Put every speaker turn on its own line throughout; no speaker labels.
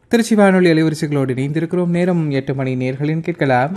திருச்சி வானொலி அலைவரிசைகளோடு இணைந்திருக்கிறோம் நேரம் எட்டு மணி நேர்களின் கேட்கலாம்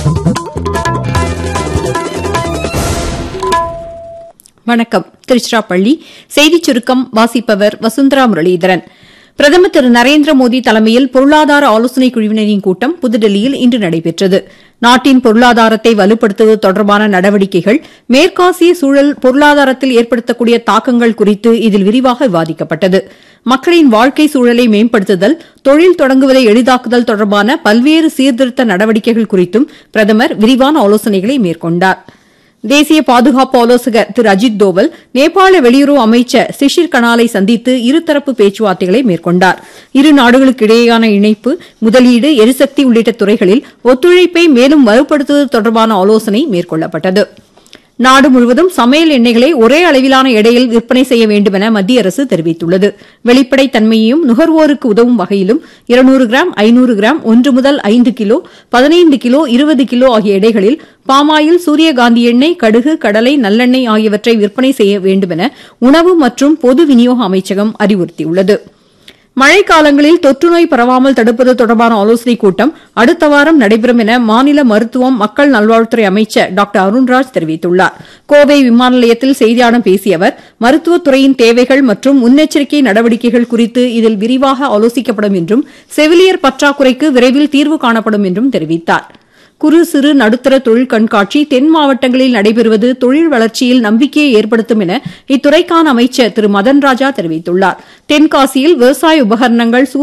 வணக்கம் திருச்சிராப்பள்ளி செய்திச் சுருக்கம் வாசிப்பவர் வசுந்தரா முரளிதரன் பிரதமர் திரு நரேந்திர மோடி தலைமையில் பொருளாதார ஆலோசனைக் குழுவினரின் கூட்டம் புதுடெல்லியில் இன்று நடைபெற்றது நாட்டின் பொருளாதாரத்தை வலுப்படுத்துவது தொடர்பான நடவடிக்கைகள் மேற்காசிய சூழல் பொருளாதாரத்தில் ஏற்படுத்தக்கூடிய தாக்கங்கள் குறித்து இதில் விரிவாக விவாதிக்கப்பட்டது மக்களின் வாழ்க்கை சூழலை மேம்படுத்துதல் தொழில் தொடங்குவதை எளிதாக்குதல் தொடர்பான பல்வேறு சீர்திருத்த நடவடிக்கைகள் குறித்தும் பிரதமர் விரிவான ஆலோசனைகளை மேற்கொண்டாா் தேசிய பாதுகாப்பு ஆலோசகர் திரு அஜித் தோவல் நேபாள வெளியுறவு அமைச்சர் சிஷிர் கனாலை சந்தித்து இருதரப்பு பேச்சுவார்த்தைகளை மேற்கொண்டார் இரு நாடுகளுக்கிடையேயான இணைப்பு முதலீடு எரிசக்தி உள்ளிட்ட துறைகளில் ஒத்துழைப்பை மேலும் வலுப்படுத்துவது தொடர்பான ஆலோசனை மேற்கொள்ளப்பட்டது நாடு முழுவதும் சமையல் எண்ணெய்களை ஒரே அளவிலான எடையில் விற்பனை செய்ய வேண்டும் என மத்திய அரசு தெரிவித்துள்ளது வெளிப்படைத் தன்மையையும் நுகர்வோருக்கு உதவும் வகையிலும் இருநூறு கிராம் ஐநூறு கிராம் ஒன்று முதல் ஐந்து கிலோ பதினைந்து கிலோ இருபது கிலோ ஆகிய எடைகளில் பாமாயில் சூரியகாந்தி எண்ணெய் கடுகு கடலை நல்லெண்ணெய் ஆகியவற்றை விற்பனை செய்ய வேண்டும் என உணவு மற்றும் பொது விநியோக அமைச்சகம் அறிவுறுத்தியுள்ளது மழைக்காலங்களில் தொற்றுநோய் பரவாமல் தடுப்பது தொடர்பான ஆலோசனைக் கூட்டம் அடுத்த வாரம் நடைபெறும் என மாநில மருத்துவம் மக்கள் நல்வாழ்வுத்துறை அமைச்சர் டாக்டர் அருண்ராஜ் தெரிவித்துள்ளார் கோவை விமான நிலையத்தில் செய்தியாளர்களிடம் பேசிய அவர் மருத்துவத்துறையின் தேவைகள் மற்றும் முன்னெச்சரிக்கை நடவடிக்கைகள் குறித்து இதில் விரிவாக ஆலோசிக்கப்படும் என்றும் செவிலியர் பற்றாக்குறைக்கு விரைவில் தீர்வு காணப்படும் என்றும் தெரிவித்தாா் குறு சிறு நடுத்தர தொழில் கண்காட்சி தென் மாவட்டங்களில் நடைபெறுவது தொழில் வளர்ச்சியில் நம்பிக்கையை ஏற்படுத்தும் என இத்துறைக்கான அமைச்சர் திரு மதன் ராஜா தெரிவித்துள்ளார் தென்காசியில் விவசாய உபகரணங்கள்